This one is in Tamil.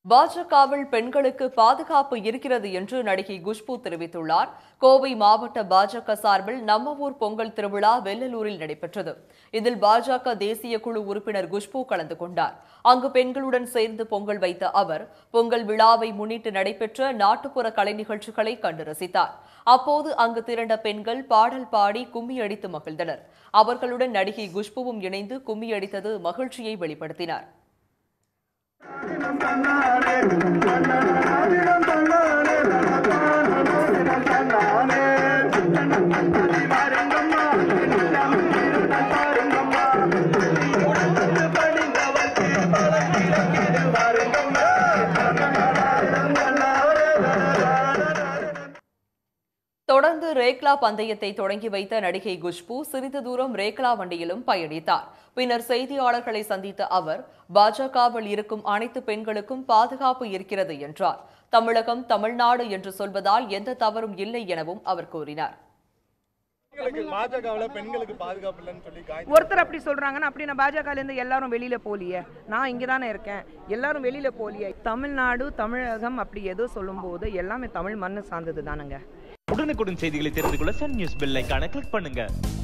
பாஜகவில் பெண்களுக்கு பாதுகாப்பு இருக்கிறது என்று நடிகை குஷ்பு தெரிவித்துள்ளார் கோவை மாவட்ட பாஜக சார்பில் நம்ம ஊர் பொங்கல் திருவிழா வெள்ளலூரில் நடைபெற்றது இதில் பாஜக தேசிய குழு உறுப்பினர் குஷ்பு கலந்து கொண்டார் அங்கு பெண்களுடன் சேர்ந்து பொங்கல் வைத்த அவர் பொங்கல் விழாவை முன்னிட்டு நடைபெற்ற நாட்டுப்புற கலை நிகழ்ச்சிகளை கண்டு ரசித்தார் அப்போது அங்கு திரண்ட பெண்கள் பாடல் பாடி கும்மி அடித்து மகிழ்ந்தனர் அவர்களுடன் நடிகை குஷ்புவும் இணைந்து கும்மி அடித்தது மகிழ்ச்சியை வெளிப்படுத்தினார் தொடர்ந்து ரேக்லா பந்தயத்தை தொடங்கி வைத்த நடிகை குஷ்பு சிறிது தூரம் ரேக்லா வண்டியிலும் பயணித்தார் பின்னர் செய்தியாளர்களை சந்தித்த அவர் பாஜகவில் இருக்கும் அனைத்து பெண்களுக்கும் பாதுகாப்பு இருக்கிறது என்றார் தமிழகம் தமிழ்நாடு என்று சொல்வதால் எந்த தவறும் இல்லை எனவும் அவர் கூறினார் பெண்களுக்கு பாஜகவுல பெண்களுக்கு பாதுகாப்பு இல்லைன்னு சொல்லி காய் ஒருத்தர் அப்படி சொல்றாங்கன்னா அப்படி நான் பாஜகல இருந்து எல்லாரும் வெளியில போலியே நான் இங்க தானே இருக்கேன் எல்லாரும் வெளியில போலியே தமிழ்நாடு தமிழகம் அப்படி ஏதோ சொல்லும்போது எல்லாமே தமிழ் மண்ணு சார்ந்தது தானுங்க உடனுக்குடன் செய்திகளை தெரிந்து கொள்ள சன் நியூஸ் பெல் ஐகானை கிளிக் பண்ணுங்க